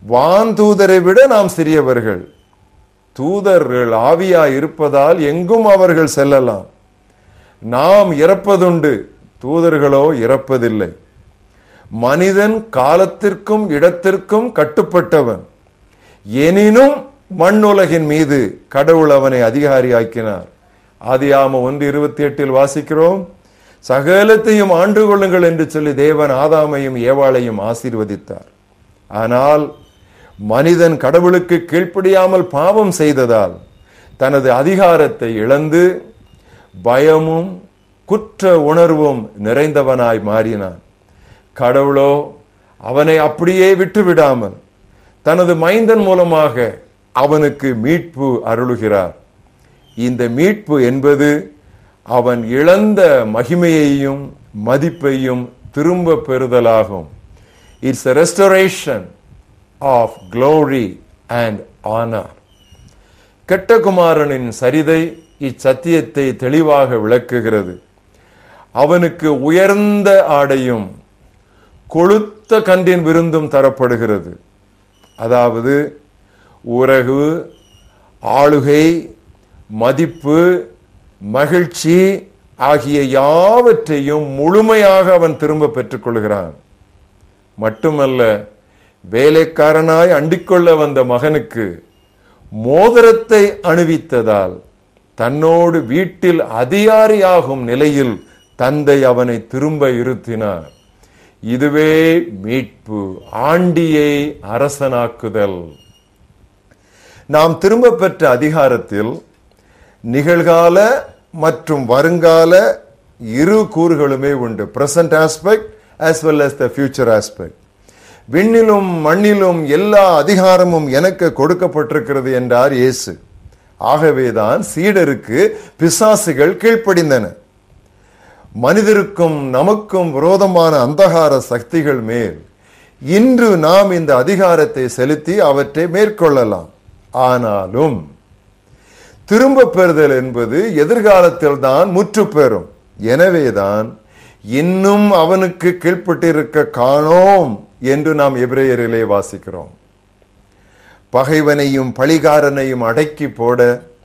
வான் தூதரை விட நாம் சிறியவர்கள் தூதர்கள் ஆவியா இருப்பதால் எங்கும் அவர்கள் செல்லலாம் நாம் இறப்பதுண்டு தூதர்களோ இறப்பதில்லை மனிதன் காலத்திற்கும் இடத்திற்கும் கட்டுப்பட்டவன் எனினும் மண்ணுலகின் மீது கடவுள் அவனை அதிகாரியாக்கினார் ஆதியாம ஒன்று இருபத்தி எட்டில் வாசிக்கிறோம் சகலத்தையும் ஆண்டு கொள்ளுங்கள் என்று சொல்லி தேவன் ஆதாமையும் ஏவாளையும் ஆசீர்வதித்தார் ஆனால் மனிதன் கடவுளுக்கு கீழ்ப்படியாமல் பாவம் செய்ததால் தனது அதிகாரத்தை இழந்து பயமும் குற்ற உணர்வும் நிறைந்தவனாய் மாறினான் கடவுளோ அவனை அப்படியே விட்டுவிடாமல் தனது மைந்தன் மூலமாக அவனுக்கு மீட்பு அருளுகிறார் இந்த மீட்பு என்பது அவன் இழந்த மகிமையையும் மதிப்பையும் திரும்ப பெறுதலாகும் it's restoration of glory and honour கெட்டகுமாரனின் சரிதை இச்சத்தியத்தை தெளிவாக விளக்குகிறது அவனுக்கு உயர்ந்த ஆடையும் கொழுத்த கன்றின் விருந்தும் தரப்படுகிறது அதாவது உறகு ஆளுகை மதிப்பு மகிழ்ச்சி ஆகிய யாவற்றையும் முழுமையாக அவன் திரும்ப பெற்றுக்கொள்கிறான் மட்டுமல்ல வேலைக்காரனாய் அண்டிக்கொள்ள வந்த மகனுக்கு மோதிரத்தை அணிவித்ததால் தன்னோடு வீட்டில் அதிகாரியாகும் நிலையில் தந்தை அவனை திரும்ப இருத்தினார் இதுவே மீட்பு ஆண்டியை அரசனாக்குதல் நாம் திரும்ப பெற்ற அதிகாரத்தில் நிகழ்கால மற்றும் வருங்கால இரு கூறுகளுமே உண்டு present aspect as well as the future aspect விண்ணிலும் மண்ணிலும் எல்லா அதிகாரமும் எனக்கு கொடுக்கப்பட்டிருக்கிறது என்றார் இயேசு ஆகவேதான் சீடருக்கு பிசாசுகள் கீழ்ப்படிந்தன மனிதருக்கும் நமக்கும் விரோதமான அந்தகார சக்திகள் மேல் இன்று நாம் இந்த அதிகாரத்தை செலுத்தி அவற்றை மேற்கொள்ளலாம் ஆனாலும் திரும்ப பெறுதல் என்பது எதிர்காலத்தில் தான் முற்று பெறும் எனவேதான் இன்னும் அவனுக்கு கீழ்ப்பட்டிருக்க காணோம் என்று நாம் எபிரேயரிலே வாசிக்கிறோம் பகைவனையும் பழிகாரனையும் அடக்கி போட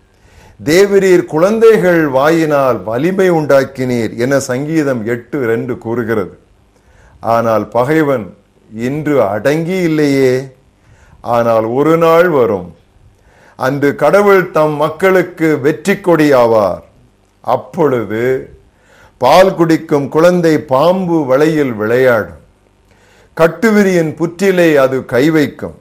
தேவரீர் குழந்தைகள் வாயினால் வலிமை உண்டாக்கினீர் என சங்கீதம் எட்டு ரெண்டு கூறுகிறது ஆனால் பகைவன் இன்று அடங்கி இல்லையே ஆனால் ஒரு நாள் வரும் அன்று கடவுள் தம் மக்களுக்கு வெற்றி கொடியாவார் அப்பொழுது பால் குடிக்கும் குழந்தை பாம்பு வலையில் விளையாடும் கட்டுவிரியின் புற்றிலே அது கை வைக்கும்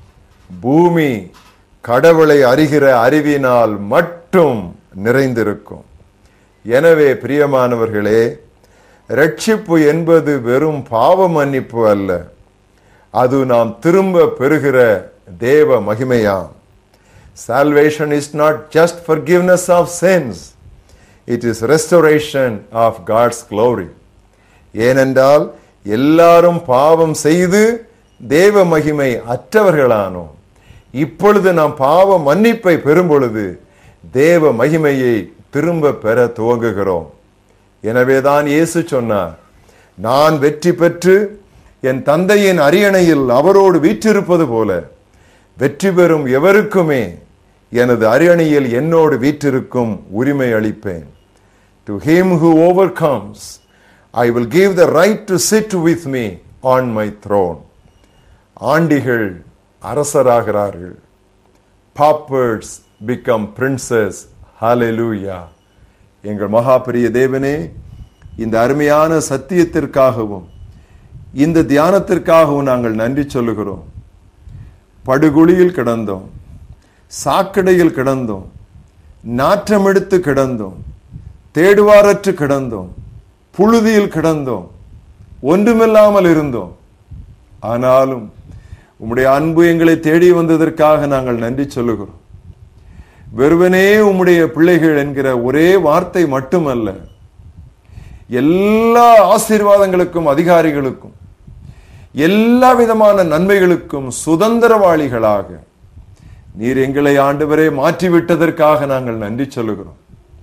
பூமி கடவுளை அறிகிற அறிவினால் மட்டும் நிறைந்திருக்கும் எனவே பிரியமானவர்களே ரட்சிப்பு என்பது வெறும் பாவ மன்னிப்பு அல்ல அது நாம் திரும்ப பெறுகிற தேவ மகிமையாம் salvation is not just forgiveness of sins it is restoration of God's glory ஏனென்றால் எல்லாரும் பாவம் செய்து தேவ மகிமை அற்றவர்களானோம் இப்பொழுது நாம் பாவ மன்னிப்பை பெறும் பொழுது தேவ மகிமையை திரும்ப பெற துவங்குகிறோம் எனவேதான் இயேசு சொன்னார் நான் வெற்றி பெற்று என் தந்தையின் அரியணையில் அவரோடு வீற்றிருப்பது போல வெற்றி பெறும் எவருக்குமே எனது அரியணையில் என்னோடு வீற்றிருக்கும் உரிமை அளிப்பேன் to him who overcomes I will give the right to sit with me on my throne ஆண்டிகள் அரசராகிறார்கள் பாப்பர்ஸ் பிகம் பிரின்சஸ் ஹalleluya எங்கள் மகாபெரிய தேவனே இந்த அருமையான சத்தியத்திற்காகவும் இந்த தியானத்திற்காகவும் நாங்கள் நன்றி சொல்லுகிறோம் படுகுழியில் கிடந்தோம் சாக்கடையில் கிடந்தோம் நாற்றமெடுத்து கிடந்தோம் தேடுவாரற்று கிடந்தோம் புழுதியில் கிடந்தோம் ஒன்றுமில்லாமல் இருந்தோம் ஆனாலும் உம்முடைய அன்பு எங்களை தேடி வந்ததற்காக நாங்கள் நன்றி சொல்லுகிறோம் வெறுவனே உம்முடைய பிள்ளைகள் என்கிற ஒரே வார்த்தை மட்டுமல்ல எல்லா ஆசீர்வாதங்களுக்கும் அதிகாரிகளுக்கும் எல்லா விதமான நன்மைகளுக்கும் சுதந்திரவாளிகளாக நீர் எங்களை ஆண்டவரே மாற்றிவிட்டதற்காக நாங்கள் நன்றி சொல்லுகிறோம்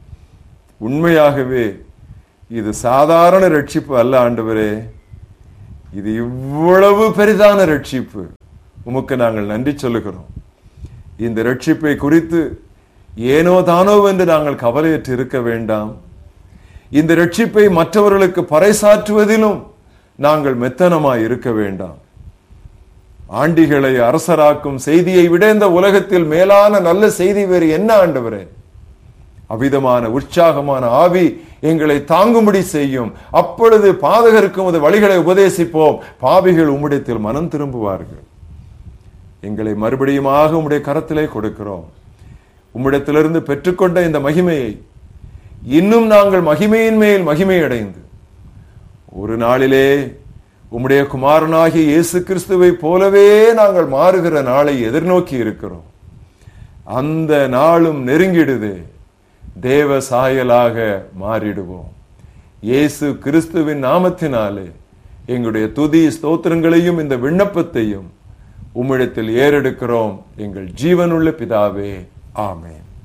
உண்மையாகவே இது சாதாரண ரட்சிப்பு அல்ல ஆண்டவரே இது இவ்வளவு பெரிதான ரட்சிப்பு உமக்கு நாங்கள் நன்றி சொல்லுகிறோம் இந்த ரட்சிப்பை குறித்து ஏனோ தானோ என்று நாங்கள் கவலையற்று இருக்க வேண்டாம் இந்த ரட்சிப்பை மற்றவர்களுக்கு பறைசாற்றுவதிலும் நாங்கள் மெத்தனமாய் இருக்க வேண்டாம் ஆண்டிகளை அரசராக்கும் செய்தியை விட இந்த உலகத்தில் மேலான நல்ல செய்தி வேறு என்ன ஆண்டவரே அவிதமான உற்சாகமான ஆவி எங்களை தாங்கும்படி செய்யும் அப்பொழுது பாதகருக்கும் அது வழிகளை உபதேசிப்போம் பாவிகள் உம்மிடத்தில் மனம் திரும்புவார்கள் எங்களை மறுபடியுமாக உம்முடைய கரத்திலே கொடுக்கிறோம் உம்மிடத்திலிருந்து பெற்றுக்கொண்ட இந்த மகிமையை இன்னும் நாங்கள் மகிமையின் மேல் மகிமை அடைந்து ஒரு நாளிலே உம்முடைய குமாரனாகிய இயேசு கிறிஸ்துவை போலவே நாங்கள் மாறுகிற நாளை எதிர்நோக்கி இருக்கிறோம் அந்த நாளும் நெருங்கிடுது தேவ சாயலாக மாறிடுவோம் இயேசு கிறிஸ்துவின் நாமத்தினாலே எங்களுடைய துதி ஸ்தோத்திரங்களையும் இந்த விண்ணப்பத்தையும் உம்மிடத்தில் ஏறெடுக்கிறோம் எங்கள் ஜீவனுள்ள பிதாவே ஆமென்